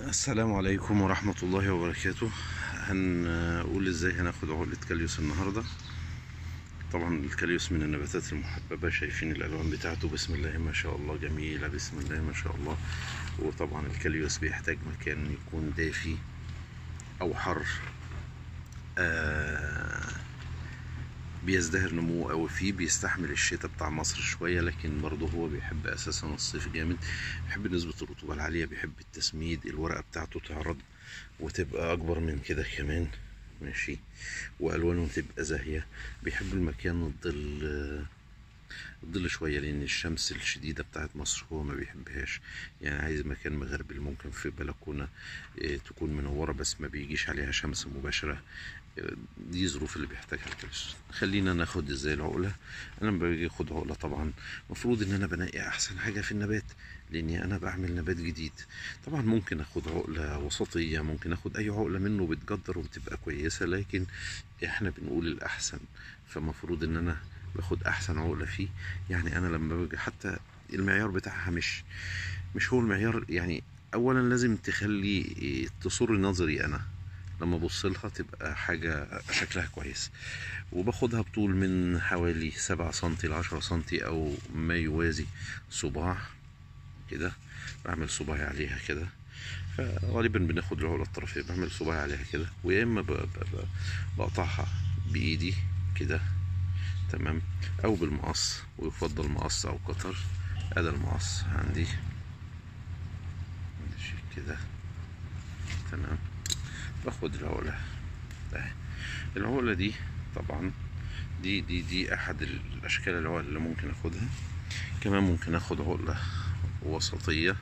السلام عليكم ورحمة الله وبركاته هنقول ازاي هناخد عقلة كاليوس النهاردة طبعا الكاليوس من النباتات المحببة شايفين الألوان بتاعته بسم الله ما شاء الله جميلة بسم الله ما شاء الله وطبعا الكاليوس بيحتاج مكان يكون دافي أو حر آه بيزدهر نموه قوي فيه بيستحمل الشتاء بتاع مصر شويه لكن برضه هو بيحب اساسا الصيف جامد بيحب نسبه الرطوبه العاليه بيحب التسميد الورقه بتاعته تعرض وتبقى اكبر من كده كمان ماشي والوانه تبقى زاهيه بيحب المكان الظل الظل شويه لان الشمس الشديده بتاعت مصر هو ما بيحبهاش يعني عايز مكان مغربل ممكن في بلكونه تكون منوره بس ما بيجيش عليها شمس مباشره دي ظروف اللي بيحتاجها الكالسيوم خلينا ناخد ازاي العقله انا لما باجي اخد عقله طبعا المفروض ان انا بنقي احسن حاجه في النبات لاني انا بعمل نبات جديد طبعا ممكن اخد عقله وسطيه ممكن اخد اي عقله منه بتجدر وبتبقى كويسه لكن احنا بنقول الاحسن فمفروض ان انا باخد احسن عقله فيه يعني انا لما باجي حتى المعيار بتاعها مش مش هو المعيار يعني اولا لازم تخلي تصر نظري انا لما ابص لها تبقى حاجه شكلها كويس وباخدها بطول من حوالي سبعة سنتي لعشرة سنتي او ما يوازي صباع كده بعمل صباعي عليها كده فغالبا بناخد العقله الطرفيه بعمل صباعي عليها كده ويا اما بقطعها بايدي كده تمام او بالمقص ويفضل مقص او قطر ادي المقص عندي ماشي كده تمام باخد العقلة العقلة دي طبعا دي دي دي احد الاشكال العقل اللي ممكن اخدها كمان ممكن اخد عقلة وسطية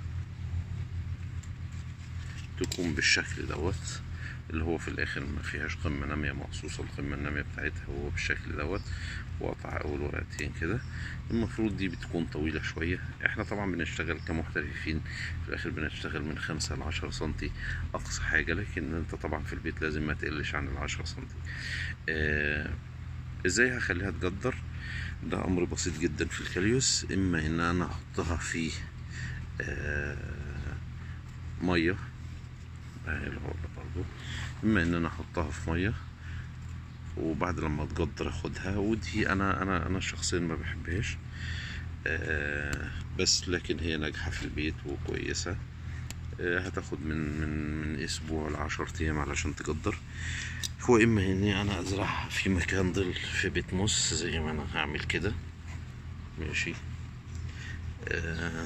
تكون بالشكل دوت اللي هو في الاخر ما فيهاش قمة نامية مقصوصة القمة النامية بتاعتها هو بالشكل دوت واقطع اول ورقتين كده المفروض دي بتكون طويلة شوية احنا طبعا بنشتغل كمحترفين في الاخر بنشتغل من خمسة لعشرة سنتي اقصى حاجة لكن انت طبعا في البيت لازم ما تقلش عن العشرة سنتي آه ازاي هخليها تجدر ده امر بسيط جدا في الكاليوس اما ان انا احطها في آه ميه اهي العقله برضو اما ان انا احطها في ميه وبعد لما تجدر اخدها ودي انا انا انا شخصيا ما بحبهاش آه بس لكن هي ناجحه في البيت وكويسه آه هتاخد من من من اسبوع لعشر ايام علشان تجدر هو اما اني انا ازرعها في مكان ظل في بيت موس زي ما انا هعمل كده ماشي آه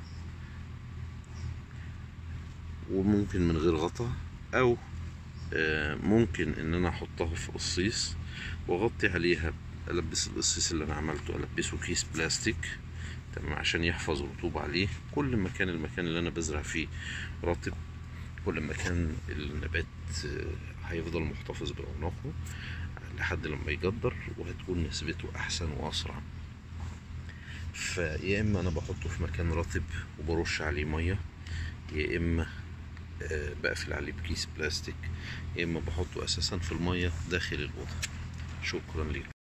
وممكن من غير غطا او ممكن ان انا احطها في قصيص واغطي عليها البس القصيص اللي انا عملته البسه كيس بلاستيك تمام عشان يحفظ رطوبة عليه كل ما كان المكان اللي انا بزرع فيه رطب كل ما كان النبات هيفضل محتفظ برونقه لحد لما يجدر وهتكون نسبته احسن واسرع فيا اما انا بحطه في مكان رطب وبرش عليه ميه يا اما بقفل عليه بكيس بلاستيك يا اما بحطه اساسا في الميه داخل الاوضه شكرا لكم